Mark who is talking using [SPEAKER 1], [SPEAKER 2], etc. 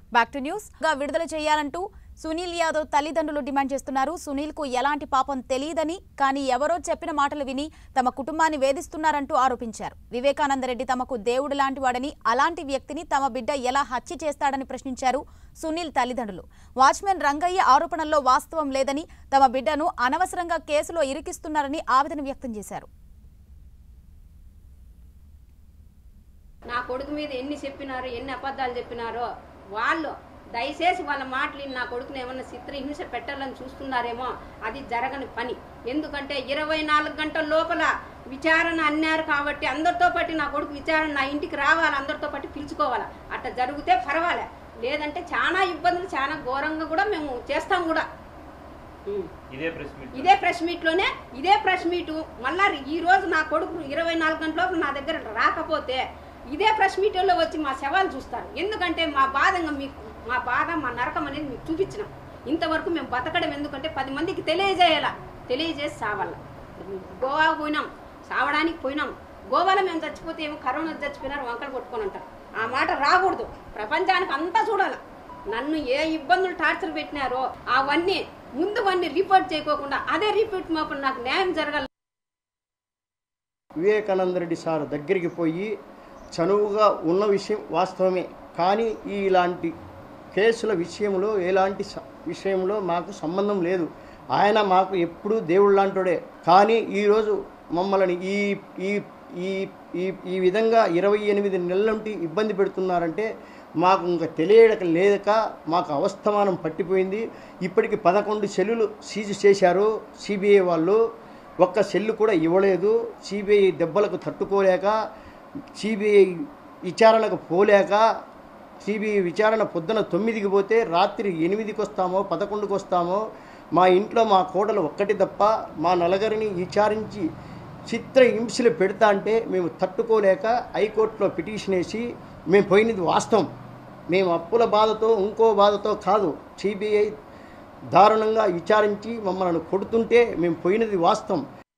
[SPEAKER 1] Back to news గా విడుదల చేయాలంటూ సునీల్ యాదవ్ తల్లిదండ్రులు డిమాండ్ చేస్తున్నారు సునీల్ కు ఎలాంటి పాపం తెలియదని కానీ ఎవరో చెప్పిన మాటలు విని తమ కుటుంబాన్ని వేధిస్తున్నారంటూ ఆరోపించారు వివేకానందరెడ్డి తమకు దేవుడు లాంటి వాడని అలాంటి వ్యక్తిని తమ బిడ్డ ఎలా హత్య చేస్తాడని ప్రశ్నించారు సునీల్ తల్లిదండ్రులు వాచ్మెన్ రంగయ్య ఆరోపణల్లో వాస్తవం లేదని తమ బిడ్డను అనవసరంగా కేసులో ఇరికిస్తున్నారని ఆవేదన వ్యక్తం చేశారు
[SPEAKER 2] నా కొడుకు మీద ఎన్ని చెప్పినారో ఎన్ని అబద్ధాలు చెప్పినారో వాళ్ళు దయచేసి వాళ్ళ మాటలు విని నా కొడుకుని ఏమన్నా చిత్రహింస పెట్టాలని చూస్తున్నారేమో అది జరగని పని ఎందుకంటే ఇరవై నాలుగు గంటల లోపల విచారణ అన్నారు కాబట్టి అందరితో పాటు నా కొడుకు విచారణ నా ఇంటికి రావాలి అందరితో పాటు పిలుచుకోవాలి అట్లా జరిగితే పర్వాలే లేదంటే చాలా ఇబ్బందులు చాలా ఘోరంగా కూడా మేము చేస్తాం కూడా ఉం.
[SPEAKER 3] ఇదే ప్రెస్ మీట్
[SPEAKER 2] ఇదే ప్రెస్ మీట్ లోనే ఇదే ప్రెస్ మీట్ మళ్ళా ఈ రోజు నా కొడుకు ఇరవై నాలుగు గంటల లోపల నా దగ్గర రాకపోతే ఇదే ప్రెస్ మీట్లో వచ్చి మా శవాలు చూస్తారు ఎందుకంటే మా బాధంగా మీకు మా బాధ మా నరకం అనేది మీకు చూపించినాం ఇంతవరకు మేము బతకడం ఎందుకంటే పది మందికి తెలియజేయాల తెలియజేసి సావాల గోవా పోయినాం సావడానికి పోయినాం గోవాలో మేము చచ్చిపోతే ఏమో కరోనా చచ్చిపోయినారు వంకలు కొట్టుకొని అంటారు ఆ మాట రాకూడదు ప్రపంచానికి అంతా చూడాలి నన్ను ఏ ఇబ్బందులు టార్చర్ పెట్టినారో అవన్నీ ముందు వన్నీ రిపోర్ట్ చేయకోకుండా అదే రిపోర్ట్ మాకు నాకు న్యాయం జరగాలి
[SPEAKER 4] వివేకానంద రెడ్డి సార్ దగ్గరికి పోయి చనువుగా ఉన్న విషయం వాస్తవమే కానీ ఈ ఇలాంటి కేసుల విషయంలో ఎలాంటి స- విషయంలో మాకు సంబంధం లేదు ఆయన మాకు ఎప్పుడూ దేవుడు లాంటోడే కానీ ఈరోజు మమ్మల్ని ఈ ఈ ఈ ఈ ఈ విధంగా ఇరవై ఎనిమిది నెలల నుండి ఇబ్బంది పెడుతున్నారంటే మాకు ఇంకా తెలియక లేక మాకు అవస్థమానం పట్టిపోయింది ఇప్పటికి పదకొండు సెల్లులు సీజ్ చేశారు సిబిఐ వాళ్ళు ఒక్క సెల్లు కూడా ఇవ్వలేదు సిబిఐ దెబ్బలకు తట్టుకోలేక సిబిఐ విచారణకు పోలేక సిబిఐ విచారణ పొద్దున తొమ్మిదికి పోతే రాత్రి ఎనిమిదికి వస్తామో పదకొండుకి వస్తామో మా ఇంట్లో మా కోడలు ఒక్కటి తప్ప మా నలుగురిని విచారించి చిత్ర హింసలు పెడతా అంటే మేము తట్టుకోలేక హైకోర్టులో పిటిషన్ వేసి మేము పోయినది వాస్తవం మేము అప్పుల బాధతో ఇంకో బాధతో కాదు సిబిఐ దారుణంగా విచారించి మమ్మల్ని కొడుతుంటే మేము పోయినది వాస్తవం